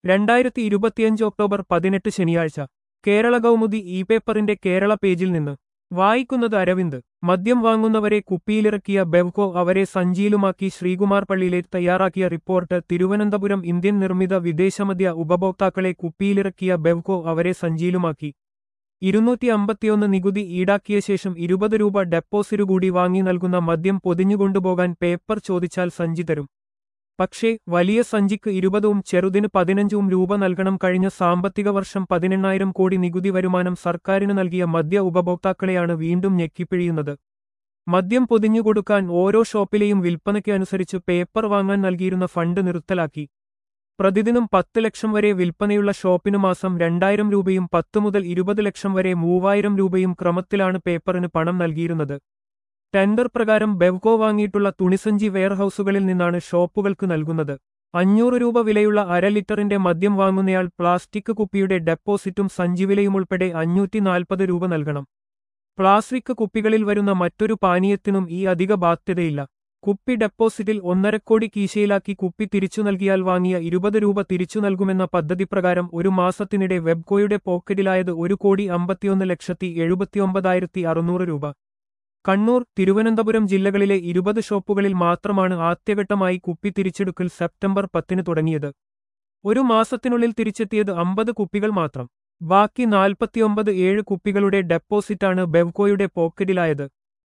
രണ്ടായിരത്തി ഇരുപത്തിയഞ്ച് ഒക്ടോബർ പതിനെട്ട് ശനിയാഴ്ച കേരള കൗമുദി ഇ പേപ്പറിന്റെ കേരള പേജിൽ നിന്ന് വായിക്കുന്നത് അരവിന്ദ് മദ്യം വാങ്ങുന്നവരെ കുപ്പിയിലിറക്കിയ ബെവ്കോ അവരെ സഞ്ചിയിലുമാക്കി ശ്രീകുമാർ പള്ളിയിലെ തയ്യാറാക്കിയ റിപ്പോർട്ട് തിരുവനന്തപുരം ഇന്ത്യൻ നിർമ്മിത വിദേശമദ്യ ഉപഭോക്താക്കളെ കുപ്പിയിലിറക്കിയ ബെവ്കോ അവരെ സഞ്ചിയിലുമാക്കി ഇരുന്നൂറ്റി അമ്പത്തിയൊന്ന് നികുതി ഈടാക്കിയ ശേഷം ഇരുപത് രൂപ ഡെപ്പോസിറ്റ് കൂടി വാങ്ങി നൽകുന്ന മദ്യം പൊതിഞ്ഞുകൊണ്ടുപോകാൻ പേപ്പർ ചോദിച്ചാൽ സഞ്ചി തരും പക്ഷേ വലിയ സഞ്ചിക്ക് ഇരുപതും ചെറുതിന് പതിനഞ്ചും രൂപ നൽകണം കഴിഞ്ഞ സാമ്പത്തിക വർഷം പതിനെണ്ണായിരം കോടി നികുതി വരുമാനം സർക്കാരിന് നൽകിയ മദ്യ ഉപഭോക്താക്കളെയാണ് വീണ്ടും ഞെക്കിപ്പിഴിയുന്നത് മദ്യം പൊതിഞ്ഞുകൊടുക്കാൻ ഓരോ ഷോപ്പിലെയും വിൽപ്പനയ്ക്ക് അനുസരിച്ച് പേപ്പർ വാങ്ങാൻ നൽകിയിരുന്ന ഫണ്ട് നിർത്തലാക്കി പ്രതിദിനം പത്ത് ലക്ഷം വരെ വിൽപ്പനയുള്ള ഷോപ്പിനു മാസം രണ്ടായിരം രൂപയും പത്ത് മുതൽ ഇരുപത് ലക്ഷം വരെ മൂവായിരം രൂപയും ക്രമത്തിലാണ് പേപ്പറിന് പണം നൽകിയിരുന്നത് ടെൻഡർ പ്രകാരം ബെവ്കോ വാങ്ങിയിട്ടുള്ള തുണിസഞ്ചി വെയർഹൌസുകളിൽ നിന്നാണ് ഷോപ്പുകൾക്ക് നൽകുന്നത് അഞ്ഞൂറ് രൂപ വിലയുള്ള അര ലിറ്ററിന്റെ മദ്യം വാങ്ങുന്നയാൾ പ്ലാസ്റ്റിക് കുപ്പിയുടെ ഡെപ്പോസിറ്റും സഞ്ചിവിലയും ഉൾപ്പെടെ അഞ്ഞൂറ്റി നാൽപ്പത് രൂപ നൽകണം പ്ലാസ്റ്റിക് കുപ്പികളിൽ വരുന്ന മറ്റൊരു പാനീയത്തിനും ഈ അധിക ബാധ്യതയില്ല കുപ്പി ഡെപ്പോസിറ്റിൽ ഒന്നരക്കോടി കീശയിലാക്കി കുപ്പി തിരിച്ചു നൽകിയാൽ വാങ്ങിയ ഇരുപത് രൂപ തിരിച്ചു നൽകുമെന്ന പദ്ധതി പ്രകാരം ഒരു മാസത്തിനിടെ വെബ്കോയുടെ പോക്കറ്റിലായത് ഒരു കോടി അമ്പത്തിയൊന്ന് ലക്ഷത്തി എഴുപത്തിയൊമ്പതായിരത്തി അറുന്നൂറ് രൂപ കണ്ണൂർ തിരുവനന്തപുരം ജില്ലകളിലെ ഇരുപത് ഷോപ്പുകളിൽ മാത്രമാണ് ആദ്യഘട്ടമായി കുപ്പി തിരിച്ചെടുക്കൽ സെപ്റ്റംബർ പത്തിന് തുടങ്ങിയത് ഒരു മാസത്തിനുള്ളിൽ തിരിച്ചെത്തിയത് അമ്പത് കുപ്പികൾ മാത്രം ബാക്കി നാൽപ്പത്തിയൊമ്പത് ഏഴ് കുപ്പികളുടെ ഡെപ്പോസിറ്റാണ് ബെവ്കോയുടെ പോക്കറ്റിലായത്